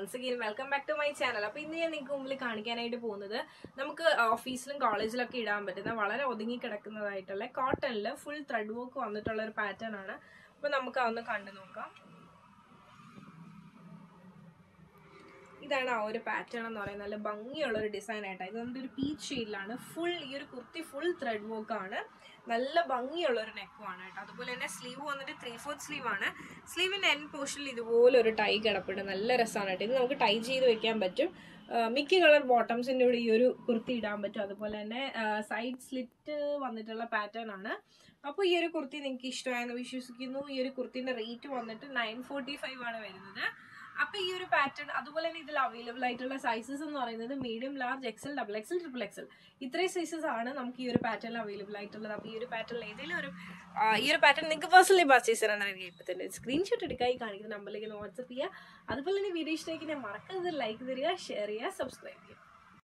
once again welcome back to my channel അപ്പോൾ ഇന്ന് ഞാൻ നിങ്ങൾക്ക് മുമ്പിൽ കാണിക്കാനായിട്ട് പോകുന്നത് നമുക്ക് ഓഫീസിലും കോളേജിലൊക്കെ ഇടാൻ പറ്റുന്ന വളരെ ഒതുങ്ങി കിടക്കുന്നതായിട്ടുള്ള കോട്ടണിൽ ഫുൾ ത്രെഡ് വർക്ക് വന്നിട്ടുള്ള ഒരു പാറ്റേൺ ആണ് അപ്പോൾ നമുക്ക് അതൊന്ന് കണ്ടു നോക്കാം ഇതാണ് ആ ഒരു പാറ്റേൺ എന്ന് പറയുന്നത് നല്ല ഭംഗിയുള്ള ഒരു ഡിസൈൻ ആയിട്ടാണ് ഇത് നമ്മുടെ ഒരു പീച്ച് ഷെയ്ഡിലാണ് ഫുൾ ഈ ഒരു കുർത്തി ഫുൾ ത്രെഡ് വർക്ക് ആണ് നല്ല ഭംഗിയുള്ള ഒരു നെക്കുമാണ് കേട്ടോ അതുപോലെ തന്നെ സ്ലീവ് വന്നിട്ട് ത്രീ ഫോർത്ത് സ്ലീവ് ആണ് സ്ലീവിന്റെ എൻ പോർഷനിൽ ഇതുപോലെ ഒരു ടൈ കിടപ്പുണ്ട് നല്ല രസമാണ് കേട്ടോ ഇത് നമുക്ക് ടൈ ചെയ്ത് വെക്കാൻ പറ്റും ആ, മിക്ക കളർ ബോട്ടംസിന്റെ കൂടെ ഈ ഒരു കുർത്തി ഇടാൻ പറ്റും അതുപോലെ തന്നെ സൈഡ് സ്ലിറ്റ് വന്നിട്ടുള്ള പാറ്റേൺ ആണ് അപ്പോൾ ഈ ഒരു കുർത്തി നിങ്ങൾക്ക് ഇഷ്ടമായെന്ന് വിശ്വസിക്കുന്നു ഈ ഒരു കുർത്തിന്റെ റേറ്റ് വന്നിട്ട് നയൻ ഫോർട്ടി ഫൈവ് ആണ് വരുന്നത് അപ്പൊ ഈ ഒരു പാറ്റേൺ അതുപോലെ തന്നെ ഇതിൽ അവൈലബിൾ ആയിട്ടുള്ള സൈസസ് എന്ന് പറയുന്നത് medium large XL double XL triple XL ഇത്രയും സൈസസ് ആണ് നമുക്ക് ഈ ഒരു പാറ്റേണിൽ അവൈലബിൾ ആയിട്ടുള്ളത് അപ്പൊ ഈ ഒരു പാറ്റേണിൽ ഏതെങ്കിലും ഒരു ആ, ഈ ഒരു പാറ്റേൺ നിങ്ങൾക്ക് പേഴ്സണലി പർച്ചേസ് ചെയ്യാനാണെങ്കിൽ ഇപ്പൊ തന്നെ സ്ക്രീൻഷോട്ട് എടുക്കുക ഈ കാണിക്കുന്ന നമ്പറിലേക്ക് വാട്സപ്പ് ചെയ്യുക അതുപോലെ തന്നെ വീഡിയോ ഇഷ്ടമാക്കി ഞാൻ മറക്കാതെ ലൈക്ക് തരിക ഷെയർ ചെയ്യുക സബ്സ്ക്രൈബ് ചെയ്യുക